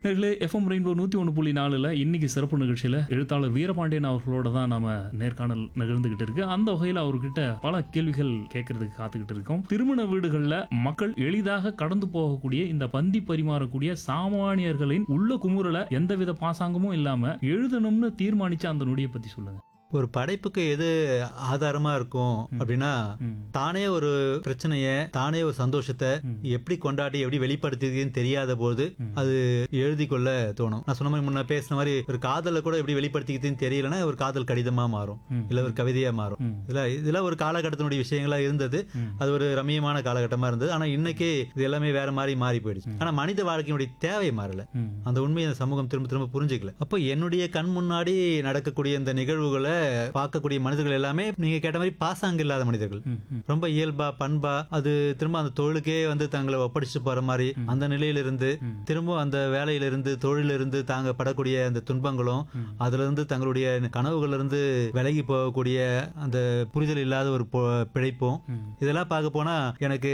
நேர்களே FM rainbow நூத்தி ஒன்று புள்ளி நாலுல இன்னைக்கு சிறப்பு நிகழ்ச்சியில எழுத்தாளர் வீரபாண்டியன் அவர்களோட தான் நாம நேர்காணல் நிகழ்ந்துகிட்டு இருக்கு அந்த வகையில அவர்கிட்ட பல கேள்விகள் கேட்கறதுக்கு காத்துக்கிட்டு இருக்கோம் திருமண வீடுகள்ல மக்கள் எளிதாக கடந்து போகக்கூடிய இந்த பந்தி பரிமாறக்கூடிய சாமானியர்களின் உள்ள குமுறல எந்தவித பாசாங்கமும் இல்லாம எழுதணும்னு தீர்மானிச்ச அந்த நொடியை பத்தி சொல்லுங்க ஒரு படைப்புக்கு எது ஆதாரமா இருக்கும் அப்படின்னா ம். தானே ஒரு பிரச்சனைய தானே ஒரு சந்தோஷத்தை எப்படி கொண்டாடி எப்படி வெளிப்படுத்துதுன்னு தெரியாத போது அது எழுதி கொள்ள தோணும் நான் சொன்ன மாதிரி முன்ன பேசின மாதிரி ஒரு காதலை கூட எப்படி வெளிப்படுத்திக்கிதுன்னு தெரியலன்னா ஒரு காதல் கடிதமா மாறும் ம். இல்ல ஒரு கவிதையா மாறும் ம். இதுல இதெல்லாம் ஒரு காலகட்டத்தினுடைய விஷயங்களா இருந்தது ம். அது ஒரு ரம்மியமான காலகட்டமா இருந்தது ஆனா இன்னைக்கு இது எல்லாமே வேற மாதிரி மாறி போயிடுச்சு ஆனா மனித வாழ்க்கையினுடைய தேவை மாறல ம். அந்த உண்மையை அந்த சமூகம் திரும்ப திரும்ப புரிஞ்சுக்கல அப்போ என்னுடைய கண் முன்னாடி நடக்கக்கூடிய இந்த நிகழ்வுகளை பார்க்கக்கூடிய மனிதர்கள் எல்லாமே நீங்க கேட்ட மாதிரி பாசாங்க இல்லாத மனிதர்கள் ம். ம். ரொம்ப இயல்பா பண்பா அது திரும்ப அந்த தொழிலுக்கே வந்து தங்களை ஒப்படைச்சு போற மாதிரி அந்த நிலையிலிருந்து திரும்ப அந்த வேலையிலிருந்து தொழிலிருந்து தாங்க படக்கூடிய அந்த துன்பங்களும் அதுல இருந்து தங்களுடைய கனவுகள்ல இருந்து விலகி போகக்கூடிய அந்த புரிதல் இல்லாத ஒரு பொ- பிழைப்பும் இதெல்லாம் பார்க்க போனா எனக்கு